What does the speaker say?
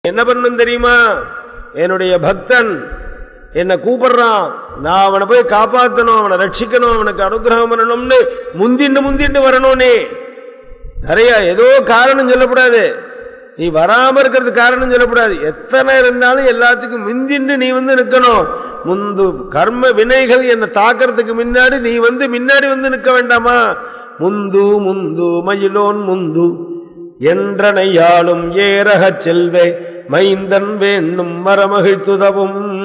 என்ன பண்ணும் தெரியுமா என்னுடைய பக்தன் என்னை கூப்பிடுறான் நான் அவனை போய் காப்பாத்தணும் அவனை ரட்சிக்கணும் அவனுக்கு அனுகிரகம் பண்ணணும்னு முந்திண்டு முந்திண்டு வரணும் நீ நிறைய ஏதோ காரணம் சொல்லக்கூடாது நீ வராம இருக்கிறது காரணம் சொல்லக்கூடாது எத்தனை இருந்தாலும் எல்லாத்துக்கும் முந்திண்டு நீ வந்து நிற்கணும் முந்து கர்ம வினைகள் என்னை தாக்கிறதுக்கு முன்னாடி நீ வந்து முன்னாடி வந்து நிற்க வேண்டாமா முந்து முந்து மயிலோன் முந்து என்றனையாளும் ஏரகச் செல்வே மைந்தன் வேண்ணும் மரமகிழ்த்துதவும்